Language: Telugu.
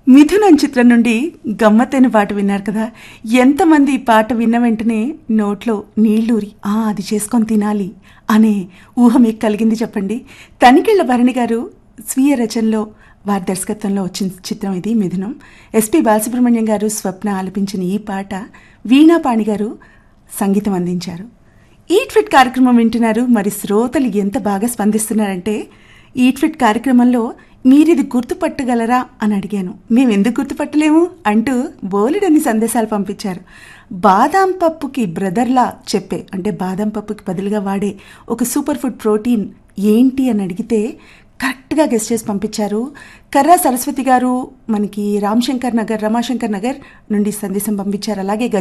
మిథునం చిత్రం నుండి గమ్మత్తైన పాట విన్నారు కదా ఎంతమంది ఈ పాట విన్న వెంటనే నోట్లో నీళ్ళూరి ఆ అది చేసుకొని తినాలి అనే ఊహ మీకు కలిగింది చెప్పండి తనికెళ్ల భరణి గారు స్వీయ రచనలో వారి దర్శకత్వంలో వచ్చిన చిత్రం ఇది మిథునం ఎస్పి బాలసుబ్రహ్మణ్యం గారు స్వప్న ఆలపించిన ఈ పాట వీణాపాణి గారు సంగీతం అందించారు ఈట్ ఫిట్ కార్యక్రమం వింటున్నారు మరి శ్రోతలు ఎంత బాగా స్పందిస్తున్నారంటే ఈట్ ఫిట్ కార్యక్రమంలో మీరిది గుర్తుపట్టగలరా అని అడిగాను మేము ఎందుకు గుర్తుపట్టలేము అంటూ బోలెడన్ని సందేశాలు పంపించారు బాదాం పప్పుకి బ్రదర్లా చెప్పే అంటే బాదాం పప్పుకి బదులుగా వాడే ఒక సూపర్ ఫుడ్ ప్రోటీన్ ఏంటి అని అడిగితే కరెక్ట్గా గెస్ట్ చేసి పంపించారు కర్రా సరస్వతి గారు మనకి రామశంకర్ నగర్ రమాశంకర్ నగర్ నుండి సందేశం పంపించారు అలాగే